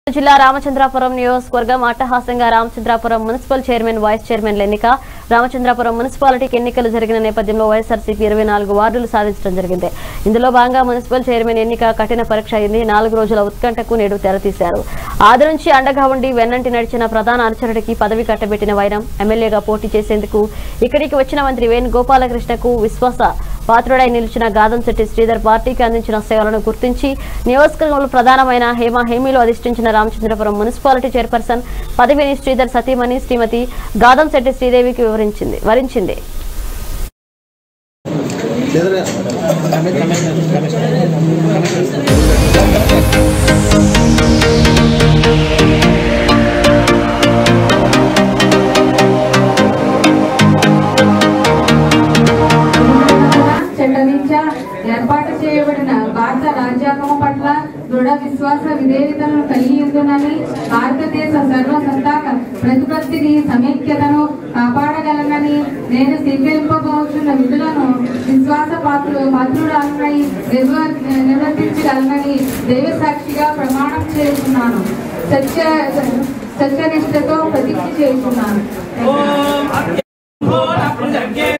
జిల్లా రామచంద్రాపురం నియోజకవర్గం అట్టహాసంగా రామచంద్రాపురం మున్సిపల్ చైర్మన్ వైస్ చైర్మన్ల ఎన్నిక రామచంద్రాపురం మున్సిపాలిటీకి ఎన్నికలు జరిగిన నేపథ్యంలో వైఎస్ఆర్సీపీ ఇరవై నాలుగు వార్డులు సాధించడం జరిగింది ఇందులో భాగంగా మున్సిపల్ చైర్మన్ ఎన్నిక కఠిన పరీక్ష అయింది నాలుగు రోజుల ఉత్కంఠకు నేడు తెరతీశారు ఆది నుంచి అండగా ఉండి వెన్నంటి నడిచిన ప్రధాన అనుచరుడికి పదవి కట్టబెట్టిన వైరం ఎమ్మెల్యేగా పోటీ చేసేందుకు ఇక్కడికి వచ్చిన మంత్రి వేణు గోపాలకృష్ణకు విశ్వాస పాత్రుడై నిలిచిన గాదంశెట్టి శ్రీధర్ పార్టీకి అందించిన సేవలను గుర్తించి నియోజకవర్గంలో ప్రధానమైన హేమ హేమీలో అధిష్ఠించిన రామచంద్రపురం మున్సిపాలిటీ చైర్పర్సన్ పదవిని శ్రీధర్ సతీమణి శ్రీమతి గాదంశెట్టి శ్రీదేవికి వివరించింది వరించింది చట్టరీత్యా ఏర్పాటు చేయబడిన భారత రాజ్యాంగం పట్ల దృఢ విశ్వాస విధేయతను కలిగి ఉందని భారతదేశ సర్వసత్తాక ప్రతిపత్తిని సమైక్యతను కాపాడగలనని నేను స్వీకరింపబోతున్న విధులను విశ్వాస పాత్ర పాత్రురాలనై నిర్వ- నిర్వర్తించగలనని దైవ సాక్షిగా ప్రమాణం చేస్తున్నాను సత్య సత్యనిష్టతో ప్రతిజ్ఞ చేస్తున్నాను ఓం అగ్ని భోర ప్రజజ్ఞే